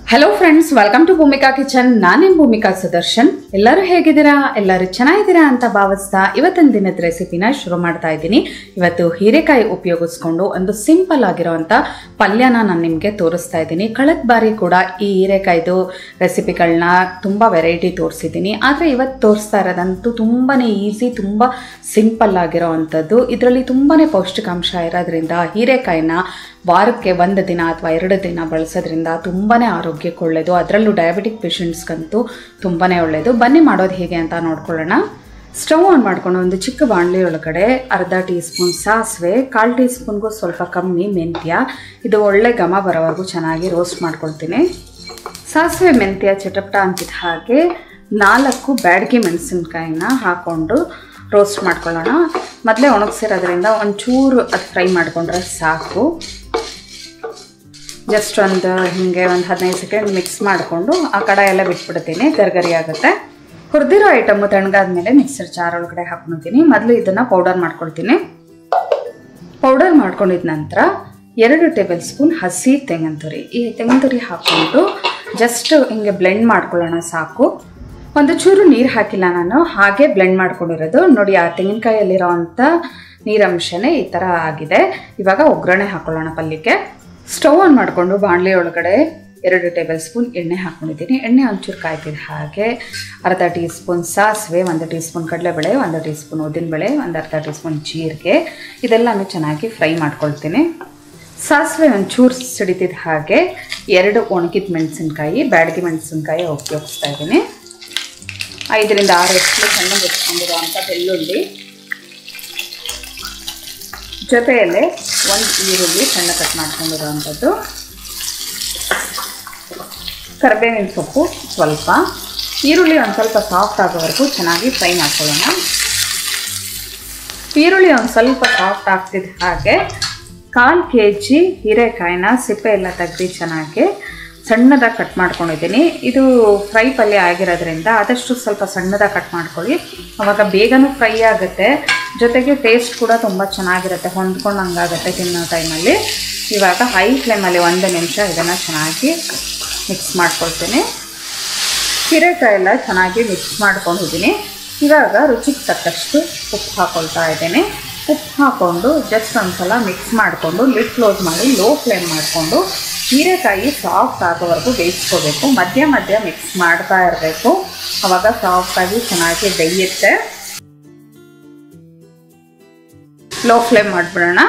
hello friends welcome to Bhumika kitchen ನಾನೇನು ಭೂಮಿಕಾ ಸುದರ್ಶನ್ ಎಲ್ಲರೂ ಹೇಗಿದ್ದೀರಾ ಎಲ್ಲರೂ ಚೆನ್ನಾಗಿದ್ದೀರಾ ಅಂತ ಭಾವಿಸ್ತಾ ಇವತ್ತಿನ ದಿನದ ರೆಸಿಪಿನ ಶುರು ಮಾಡ್ತಾ ಇದ್ದೀನಿ ಇವತ್ತು ಹೀರೆಕಾಯಿ ಉಪಯೋಗಿಸ್ಕೊಂಡು ಒಂದು ಸಿಂಪಲ್ ಆಗಿರೋವಂಥ ಪಲ್ಯನ ನಾನು ನಿಮಗೆ ತೋರಿಸ್ತಾ ಇದ್ದೀನಿ ಕಳೆದ ಬಾರಿ ಕೂಡ ಈ ಹೀರೆಕಾಯ್ದು ರೆಸಿಪಿಗಳನ್ನ ತುಂಬ ವೆರೈಟಿ ತೋರಿಸಿದ್ದೀನಿ ಆದರೆ ಇವತ್ತು ತೋರಿಸ್ತಾ ಇರೋದಂತೂ ತುಂಬಾ ಈಸಿ ತುಂಬ ಸಿಂಪಲ್ ಆಗಿರೋ ಅಂಥದ್ದು ಇದರಲ್ಲಿ ತುಂಬಾ ಪೌಷ್ಟಿಕಾಂಶ ಇರೋದ್ರಿಂದ ಹೀರೆಕಾಯಿನ ವಾರಕ್ಕೆ ಒಂದು ದಿನ ಅಥವಾ ಎರಡು ದಿನ ಬಳಸೋದ್ರಿಂದ ತುಂಬಾ ಆರೋಗ್ಯಕ್ಕೆ ಒಳ್ಳೆಯದು ಅದರಲ್ಲೂ ಡಯಾಬಿಟಿಕ್ ಪೇಷಂಟ್ಸ್ಗಂತೂ ತುಂಬಾ ಒಳ್ಳೆಯದು ಬನ್ನಿ ಮಾಡೋದು ಹೇಗೆ ಅಂತ ನೋಡ್ಕೊಳ್ಳೋಣ ಸ್ಟವ್ ಆನ್ ಮಾಡ್ಕೊಂಡು ಒಂದು ಚಿಕ್ಕ ಬಾಣಲಿ ಒಳಗಡೆ ಅರ್ಧ ಟೀ ಸ್ಪೂನ್ ಸಾಸಿವೆ ಕಾಲು ಟೀ ಸ್ಪೂನ್ಗೂ ಸ್ವಲ್ಪ ಕಮ್ಮಿ ಮೆಂತ್ಯ ಇದು ಒಳ್ಳೆ ಘಮ ಬರೋವರೆಗೂ ಚೆನ್ನಾಗಿ ರೋಸ್ಟ್ ಮಾಡ್ಕೊಳ್ತೀನಿ ಸಾಸಿವೆ ಮೆಂತ್ಯ ಚಟಪಟ ಅಂತಿದ್ದ ಹಾಗೆ ನಾಲ್ಕು ಬ್ಯಾಡಗಿ ಮೆಣಸಿನ್ಕಾಯಿನ ಹಾಕ್ಕೊಂಡು ರೋಸ್ಟ್ ಮಾಡ್ಕೊಳ್ಳೋಣ ಮೊದಲೇ ಒಣಗಿಸಿರೋದ್ರಿಂದ ಒಂಚೂರು ಅದು ಫ್ರೈ ಮಾಡಿಕೊಂಡ್ರೆ ಸಾಕು ಜಸ್ಟ್ ಒಂದು ಹೀಗೆ ಒಂದು ಹದಿನೈದು ಸೆಕೆಂಡ್ ಮಿಕ್ಸ್ ಮಾಡಿಕೊಂಡು ಆ ಕಡೆ ಎಲ್ಲ ಬಿಟ್ಬಿಡ್ತೀನಿ ಗರ್ಗರಿ ಆಗುತ್ತೆ ಹುರಿದಿರೋ ಐಟಮು ತಣ್ಣಗಾದ್ಮೇಲೆ ಮಿಕ್ಸರ್ ಜಾರ್ ಒಳಗಡೆ ಹಾಕ್ಕೊತೀನಿ ಮೊದಲು ಇದನ್ನು ಪೌಡರ್ ಮಾಡ್ಕೊಳ್ತೀನಿ ಪೌಡರ್ ಮಾಡ್ಕೊಂಡಿದ ನಂತರ ಎರಡು ಟೇಬಲ್ ಸ್ಪೂನ್ ಹಸಿ ತೆಂಗಿನ ತುರಿ ಈ ತೆಂಗಿನ ತುರಿ ಹಾಕ್ಕೊಂಡು ಜಸ್ಟ್ ಹಿಂಗೆ ಬ್ಲೆಂಡ್ ಮಾಡ್ಕೊಳ್ಳೋಣ ಸಾಕು ಒಂದು ಚೂರು ನೀರು ಹಾಕಿಲ್ಲ ನಾನು ಹಾಗೆ ಬ್ಲೆಂಡ್ ಮಾಡ್ಕೊಂಡಿರೋದು ನೋಡಿ ಆ ತೆಂಗಿನಕಾಯಲ್ಲಿರೋ ಅಂಥ ನೀರಂಶನೇ ಈ ಥರ ಆಗಿದೆ ಇವಾಗ ಒಗ್ಗರಣೆ ಹಾಕೊಳ್ಳೋಣ ಪಲ್ಯಕ್ಕೆ ಸ್ಟವ್ ಆನ್ ಮಾಡಿಕೊಂಡು ಬಾಣಲಿ ಒಳಗಡೆ ಎರಡು ಟೇಬಲ್ ಸ್ಪೂನ್ ಎಣ್ಣೆ ಹಾಕ್ಕೊಂಡಿದ್ದೀನಿ ಎಣ್ಣೆ ಒಂಚೂರು ಕಾಯ್ತಿದ್ದ ಹಾಗೆ ಅರ್ಧ ಟೀ ಸ್ಪೂನ್ ಸಾಸಿವೆ ಒಂದು ಟೀ ಸ್ಪೂನ್ ಕಡಲೆಬೇಳೆ ಒಂದು ಟೀ ಸ್ಪೂನ್ ಉದ್ದಿನಬೇಳೆ ಒಂದು ಅರ್ಧ ಟೀ ಸ್ಪೂನ್ ಜೀರಿಗೆ ಇದೆಲ್ಲನೂ ಚೆನ್ನಾಗಿ ಫ್ರೈ ಮಾಡ್ಕೊಳ್ತೀನಿ ಸಾಸಿವೆ ಒಂಚೂರು ಸಿಡಿತಿದ್ದ ಹಾಗೆ ಎರಡು ಒಣಗಿದ ಮೆಣಸಿನ್ಕಾಯಿ ಬ್ಯಾಡಗಿ ಮೆಣಸಿನ್ಕಾಯಿ ಉಪಯೋಗಿಸ್ತಾ ಇದ್ದೀನಿ ಐದರಿಂದ ಆರು ಎಷ್ಟು ಸಣ್ಣಗೆ ಎತ್ಕೊಂಡಿರುವಂಥ ಬೆಳ್ಳುಳ್ಳಿ ಜೊತೆಯಲ್ಲೇ ಒಂದು ಈರುಳ್ಳಿ ಸಣ್ಣ ಕಟ್ ಮಾಡ್ಕೊಂಡಿರುವಂಥದ್ದು ಕರಿಬೇವಿನ ಸೊಪ್ಪು ಸ್ವಲ್ಪ ಈರುಳ್ಳಿ ಒಂದು ಸ್ವಲ್ಪ ಸಾಫ್ಟ್ ಆಗೋವರೆಗೂ ಚೆನ್ನಾಗಿ ಫ್ರೈ ಮಾಡ್ಕೊಳ್ಳೋಣ ಈರುಳ್ಳಿ ಒಂದು ಸ್ವಲ್ಪ ಸಾಫ್ಟ್ ಆಗ್ತಿದ್ದ ಹಾಗೆ ಕಾಲು ಕೆ ಜಿ ಹೀರೆಕಾಯಿನ ಸಿಪ್ಪೆ ಎಲ್ಲ ತೆಗ್ದು ಚೆನ್ನಾಗಿ ಸಣ್ಣದಾಗಿ ಕಟ್ ಮಾಡ್ಕೊಂಡಿದ್ದೀನಿ ಇದು ಫ್ರೈ ಪಲ್ಯ ಆಗಿರೋದ್ರಿಂದ ಆದಷ್ಟು ಸ್ವಲ್ಪ ಸಣ್ಣದಾಗಿ ಕಟ್ ಮಾಡ್ಕೊಳ್ಳಿ ಅವಾಗ ಬೇಗನೂ ಫ್ರೈ ಆಗುತ್ತೆ ಜೊತೆಗೆ ಟೇಸ್ಟ್ ಕೂಡ ತುಂಬ ಚೆನ್ನಾಗಿರುತ್ತೆ ಹೊಂದ್ಕೊಂಡು ಹಂಗಾಗುತ್ತೆ ತಿನ್ನೋ ಟೈಮಲ್ಲಿ ಇವಾಗ ಹೈ ಫ್ಲೇಮಲ್ಲಿ ಒಂದು ನಿಮಿಷ ಇದನ್ನು ಚೆನ್ನಾಗಿ ಮಿಕ್ಸ್ ಮಾಡ್ಕೊಳ್ತೀನಿ ಹೀರೆಕಾಯಿ ಎಲ್ಲ ಚೆನ್ನಾಗಿ ಮಿಕ್ಸ್ ಮಾಡ್ಕೊಂಡಿದ್ದೀನಿ ಇವಾಗ ರುಚಿಗೆ ತಕ್ಕಷ್ಟು ಉಪ್ಪು ಹಾಕ್ಕೊಳ್ತಾ ಇದ್ದೀನಿ ಉಪ್ಪು ಹಾಕ್ಕೊಂಡು ಜಸ್ಟ್ ಒಂದು ಸಲ ಮಿಕ್ಸ್ ಮಾಡಿಕೊಂಡು ಲಿಡ್ ಕ್ಲೋಸ್ ಮಾಡಿ ಲೋ ಫ್ಲೇಮ್ ಮಾಡಿಕೊಂಡು ಹೀರೆಕಾಯಿ ಸಾಫ್ಟ್ ಆಗೋವರೆಗೂ ಬೇಯಿಸ್ಕೋಬೇಕು ಮಧ್ಯ ಮಧ್ಯ ಮಿಕ್ಸ್ ಮಾಡ್ತಾ ಇರಬೇಕು ಅವಾಗ ಸಾಫ್ಟಾಗಿ ಚೆನ್ನಾಗಿ ಬೇಯುತ್ತೆ ಲೋ ಫ್ಲೇಮ್ ಮಾಡಿಬಿಡೋಣ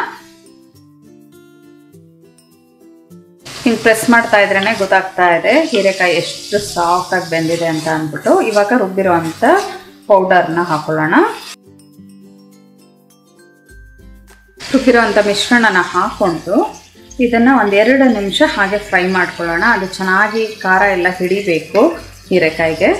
ಹಿಂಗೆ ಪ್ರೆಸ್ ಮಾಡ್ತಾ ಇದ್ರೇ ಗೊತ್ತಾಗ್ತಾ ಇದೆ ಹೀರೆಕಾಯಿ ಎಷ್ಟು ಸಾಫ್ಟಾಗಿ ಬೆಂದಿದೆ ಅಂತ ಅಂದ್ಬಿಟ್ಟು ಇವಾಗ ರುಬ್ಬಿರುವಂಥ ಪೌಡರ್ನ ಹಾಕೊಳ್ಳೋಣ ರುಬ್ಬಿರುವಂಥ ಮಿಶ್ರಣನ ಹಾಕ್ಕೊಂಡು ಇದನ್ನು ಒಂದೆರಡು ನಿಮಿಷ ಹಾಗೆ ಫ್ರೈ ಮಾಡ್ಕೊಳ್ಳೋಣ ಅದು ಚೆನ್ನಾಗಿ ಖಾರ ಎಲ್ಲ ಹಿಡಿಬೇಕು ಹೀರೆಕಾಯಿಗೆ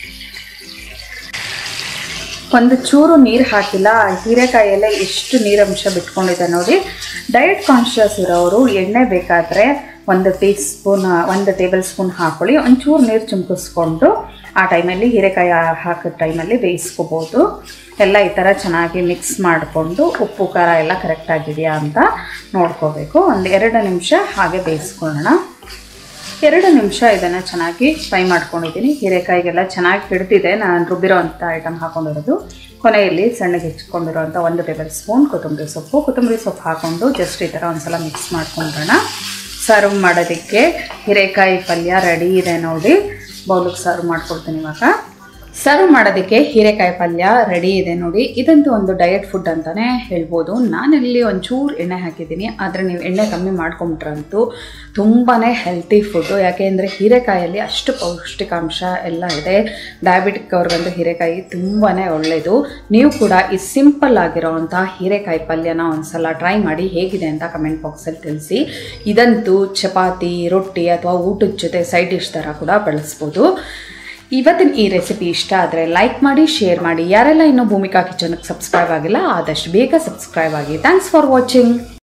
ಒಂದು ಚೂರು ನೀರು ಹಾಕಿಲ್ಲ ಹೀರೆಕಾಯಲ್ಲೇ ಎಷ್ಟು ನೀರಂಶ ಬಿಟ್ಕೊಂಡಿದೆ ನೋಡಿ ಡಯಟ್ ಕಾನ್ಷಿಯಸ್ ಇರೋರು ಎಣ್ಣೆ ಬೇಕಾದರೆ ಒಂದು ಟೀ ಸ್ಪೂನ್ ಒಂದು ಟೇಬಲ್ ಸ್ಪೂನ್ ಹಾಕೊಳ್ಳಿ ಒಂಚೂರು ನೀರು ಚುಮ್ಕಿಸ್ಕೊಂಡು ಆ ಟೈಮಲ್ಲಿ ಹೀರೆಕಾಯಿ ಹಾಕಿದ ಟೈಮಲ್ಲಿ ಬೇಯಿಸ್ಕೋಬೋದು ಎಲ್ಲ ಈ ಥರ ಚೆನ್ನಾಗಿ ಮಿಕ್ಸ್ ಮಾಡಿಕೊಂಡು ಉಪ್ಪು ಖಾರ ಎಲ್ಲ ಕರೆಕ್ಟಾಗಿದೆಯಾ ಅಂತ ನೋಡ್ಕೋಬೇಕು ಒಂದು ಎರಡು ನಿಮಿಷ ಹಾಗೆ ಬೇಯಿಸ್ಕೊಳ್ಳೋಣ ಎರಡು ನಿಮಿಷ ಇದನ್ನು ಚೆನ್ನಾಗಿ ಫ್ರೈ ಮಾಡ್ಕೊಂಡಿದ್ದೀನಿ ಹೀರೆಕಾಯಿಗೆಲ್ಲ ಚೆನ್ನಾಗಿ ಹಿಡ್ದಿದೆ ನಾನು ರುಬ್ಬಿರೋವಂಥ ಐಟಮ್ ಹಾಕೊಂಡಿರೋದು ಕೊನೆಯಲ್ಲಿ ಸಣ್ಣಗೆ ಹೆಚ್ಕೊಂಡಿರೋಂಥ ಒಂದು ಟೇಬಲ್ ಸ್ಪೂನ್ ಕೊತ್ತಂಬರಿ ಸೊಪ್ಪು ಕೊತ್ತಂಬರಿ ಸೊಪ್ಪು ಹಾಕ್ಕೊಂಡು ಜಸ್ಟ್ ಈ ಥರ ಒಂದು ಸಲ ಮಿಕ್ಸ್ ಮಾಡ್ಕೊಂಡ್ರೋಣ ಸರ್ವ್ ಮಾಡೋದಕ್ಕೆ ಹೀರೆಕಾಯಿ ಪಲ್ಯ ರೆಡಿ ಇದೆ ನೋಡಿ ಬೌಲಿಗೆ ಸರ್ವ್ ಮಾಡ್ಕೊಡ್ತೀನಿ ಇವಾಗ ಸರ್ವ್ ಮಾಡೋದಕ್ಕೆ ಹೀರೆಕಾಯಿ ಪಲ್ಯ ರೆಡಿ ಇದೆ ನೋಡಿ ಇದಂತೂ ಒಂದು ಡಯಟ್ ಫುಡ್ ಅಂತಲೇ ಹೇಳ್ಬೋದು ನಾನಲ್ಲಿ ಒಂಚೂರು ಎಣ್ಣೆ ಹಾಕಿದ್ದೀನಿ ಆದರೆ ನೀವು ಎಣ್ಣೆ ಕಮ್ಮಿ ಮಾಡ್ಕೊಂಬಿಟ್ರಂತೂ ತುಂಬಾ ಹೆಲ್ತಿ ಫುಡ್ಡು ಯಾಕೆಂದರೆ ಹೀರೆಕಾಯಲ್ಲಿ ಅಷ್ಟು ಪೌಷ್ಟಿಕಾಂಶ ಎಲ್ಲ ಇದೆ ಡಯಾಬಿಟಿಕ್ ಅವ್ರಿಗಂತೂ ಹೀರೆಕಾಯಿ ತುಂಬಾ ಒಳ್ಳೆಯದು ನೀವು ಕೂಡ ಈ ಸಿಂಪಲ್ ಆಗಿರೋವಂಥ ಹೀರೆಕಾಯಿ ಪಲ್ಯನ ಒಂದ್ಸಲ ಟ್ರೈ ಮಾಡಿ ಹೇಗಿದೆ ಅಂತ ಕಮೆಂಟ್ ಬಾಕ್ಸಲ್ಲಿ ತಿಳಿಸಿ ಇದಂತೂ ಚಪಾತಿ ರೊಟ್ಟಿ ಅಥವಾ ಊಟದ ಜೊತೆ ಸೈಡ್ ಡಿಶ್ ಥರ ಕೂಡ ಬಳಸ್ಬೋದು ಇವತ್ತಿನ ಈ ರೆಸಿಪಿ ಇಷ್ಟ ಆದರೆ ಲೈಕ್ ಮಾಡಿ ಶೇರ್ ಮಾಡಿ ಯಾರೆಲ್ಲ ಇನ್ನೂ ಭೂಮಿಕಾ ಕಿಚನ್ಗೆ ಸಬ್ಸ್ಕ್ರೈಬ್ ಆಗಿಲ್ಲ ಆದಷ್ಟು ಬೇಗ ಸಬ್ಸ್ಕ್ರೈಬ್ ಆಗಿ ಥ್ಯಾಂಕ್ಸ್ ಫಾರ್ ವಾಚಿಂಗ್